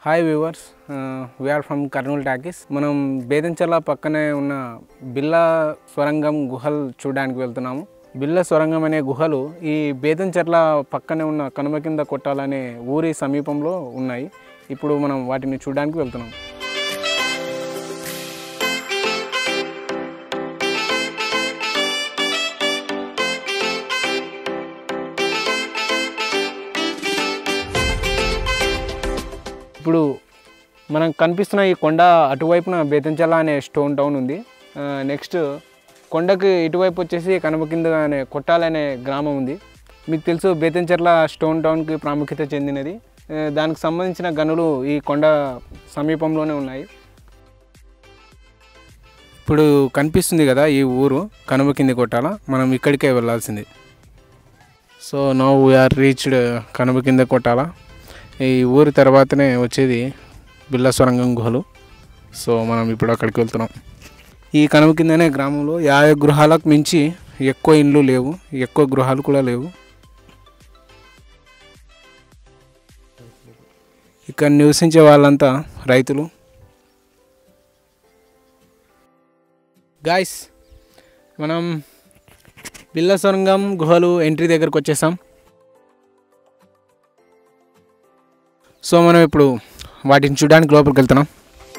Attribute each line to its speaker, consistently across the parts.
Speaker 1: hi viewers we are from Kurnool talkies మనం బేదంచెర్ల పక్కనే ఉన్న బిల్లా స్వరంగం గుహలు చూడడానికి వెళ్తున్నాము బిల్ల స్వరంగం అనే గుహలు ఈ బేదంచెర్ల పక్కనే ఉన్న కనుమ కింద కొట్టాలనే ఊరి సమీపంలో ఉన్నాయి ఇప్పుడు మనం వాటిని చూడడానికి వెళ్తున్నాం ఇప్పుడు మనకు కనిపిస్తున్న ఈ కొండ అటువైపున బేతంచెల అనే స్టోన్ టౌన్ ఉంది నెక్స్ట్ కొండకి ఇటువైపు వచ్చేసి కనుమ కింద అనే కొట్టాలనే గ్రామం ఉంది మీకు తెలుసు బేతంచెర్ల స్టోన్ టౌన్కి ప్రాముఖ్యత చెందినది ఆ, దానికి సంబంధించిన గనులు ఈ కొండ సమీపంలోనే ఉన్నాయి ఇప్పుడు కనిపిస్తుంది కదా ఈ ఊరు కనుమ కింది కొట్టాల మనం ఇక్కడికే వెళ్ళాల్సింది సో నో వీఆర్ రీచ్డ్ కనుమ కింద కొట్టాల ఈ ఊరి తర్వాతనే వచ్చేది బిల్ల సొరంగం గుహలు సో మనం ఇప్పుడు అక్కడికి వెళ్తున్నాం ఈ కనుమ కిందనే గ్రామంలో యాభై గృహాలకు మించి ఎక్కువ ఇండ్లు లేవు ఎక్కువ గృహాలు కూడా లేవు ఇక్కడ నివసించే వాళ్ళంతా రైతులు గాయస్ మనం బిల్ల సొరంగం గుహలు ఎంట్రీ దగ్గరకు వచ్చేసాం సో మనం ఇప్పుడు వాటిని చూడడానికి లోపలికి వెళ్తున్నాం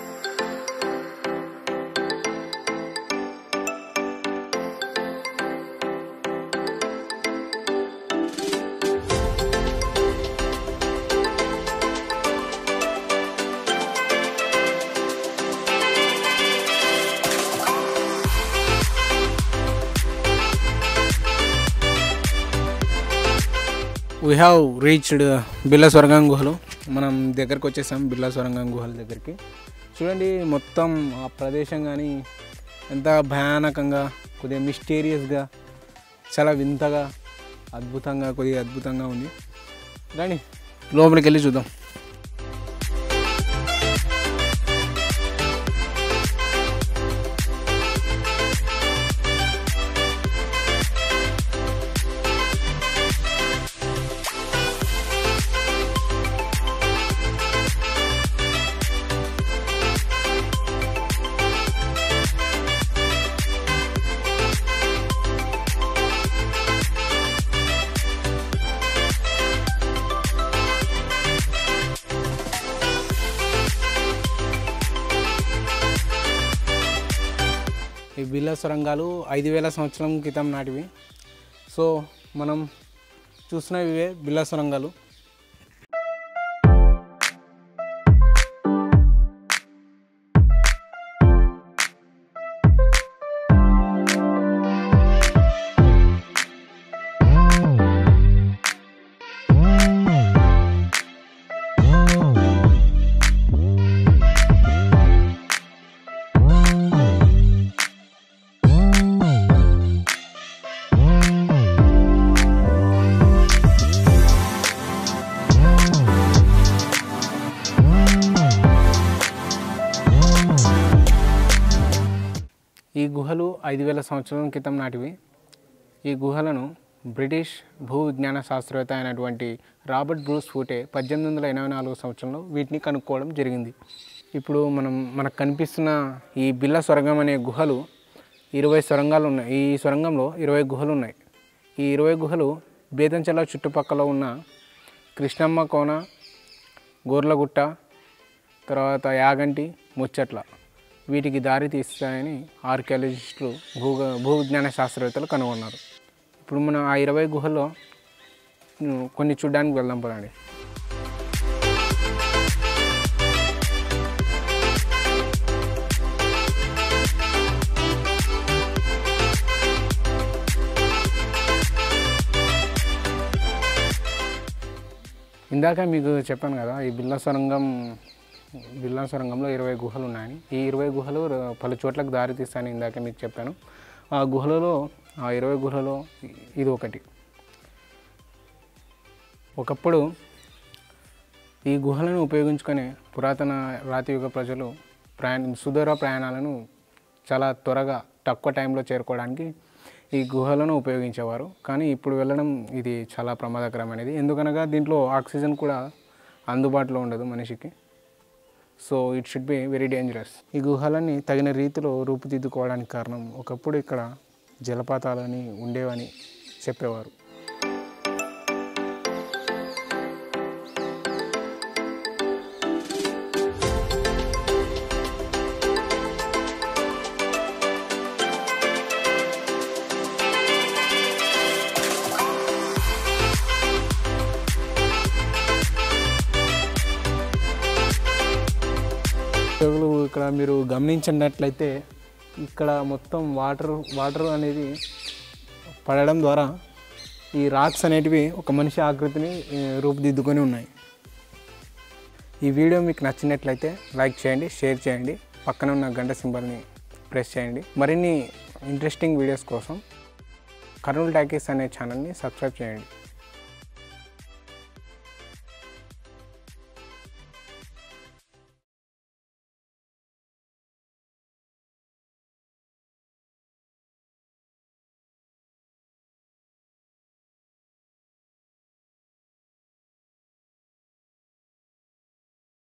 Speaker 1: వీ హ్యావ్ రీచ్డ్ బిల్ల సొరంగం గుహలు మనం దగ్గరకు వచ్చేసాం బిల్ల సొరంగం గుహల దగ్గరికి చూడండి మొత్తం ఆ ప్రదేశం కానీ ఎంత భయానకంగా కొద్దిగా మిస్టీరియస్గా చాలా వింతగా అద్భుతంగా కొద్దిగా అద్భుతంగా ఉంది కానీ లోపలికి వెళ్ళి చూద్దాం ఈ బిల్ల సొరంగాలు ఐదు వేల సంవత్సరం క్రితం నాటివి సో మనం చూస్తున్నవి ఇవే బిల్ల సొరంగాలు ఈ గుహలు ఐదు వేల సంవత్సరం క్రితం నాటివి ఈ గుహలను బ్రిటిష్ భూ విజ్ఞాన శాస్త్రవేత్త అయినటువంటి రాబర్ట్ బ్రూస్ ఫూటే పద్దెనిమిది వందల ఎనభై నాలుగు సంవత్సరంలో వీటిని కనుక్కోవడం జరిగింది ఇప్పుడు మనం మనకు కనిపిస్తున్న ఈ బిల్ల సొరంగం అనే గుహలు ఇరవై సొరంగాలు ఉన్నాయి ఈ సొరంగంలో ఇరవై గుహలు ఉన్నాయి ఈ ఇరవై గుహలు బేదంచెల చుట్టుపక్కల ఉన్న కృష్ణమ్మ కోన గోర్లగుట్ట తర్వాత యాగంటి ముచ్చట్ల వీటికి దారి తీస్తాయని ఆర్కియాలజిస్టులు భూ భూ విజ్ఞాన శాస్త్రవేత్తలు కనుగొన్నారు ఇప్పుడు మనం ఆ ఇరవై గుహల్లో ఉమ్, కొన్ని చూడడానికి వెళ్దాం పదండి ఇందాక మీకు చెప్పాను కదా ఈ బిల్లా సొరంగం బిల్లా సొరంగంలో ఇరవై గుహలు ఉన్నాయని ఈ ఇరవై గుహలు ర- పలు చోట్లకు దారి తీస్తాయని ఇందాక మీకు చెప్పాను ఆ గుహలలో ఆ ఇరవై గుహలలో ఇ- ఇది ఒకటి ఒకప్పుడు ఈ గుహలను ఉపయోగించుకొని పురాతన రాతియుగ ప్రజలు ప్రయాణ సుదూర ప్రయాణాలను చాలా త్వరగా తక్కువ టైంలో చేరుకోవడానికి ఈ గుహలను ఉపయోగించేవారు కానీ ఇప్పుడు వెళ్ళడం ఇది చాలా ప్రమాదకరమైనది ఎందుకనగా దీంట్లో ఆక్సిజన్ కూడా అందుబాటులో ఉండదు మనిషికి so it should be very dangerous ఈ గుహలని తగిన రీతిలో రూపుదిద్దుకోవడానికి కారణం ఒకప్పుడు ఇక్కడ జలపాతాలని ఉండేవని చెప్పేవారు ఉద్యోగులు ఇక్కడ మీరు గమనించినట్లయితే ఇక్కడ మొత్తం వాటర్ వాటర్ అనేది పడడం ద్వారా ఈ రాక్స్ అనేటివి ఒక మనిషి ఆకృతిని ఏ, రూపుదిద్దుకొని ఉన్నాయి ఈ వీడియో మీకు నచ్చినట్లయితే లైక్ చేయండి షేర్ చేయండి పక్కన ఉన్న గంట సింబల్ని ప్రెస్ చేయండి మరిన్ని ఇంట్రెస్టింగ్ వీడియోస్ కోసం కర్నూలు టాకీస్ అనే ఛానల్ని సబ్స్క్రైబ్ చేయండి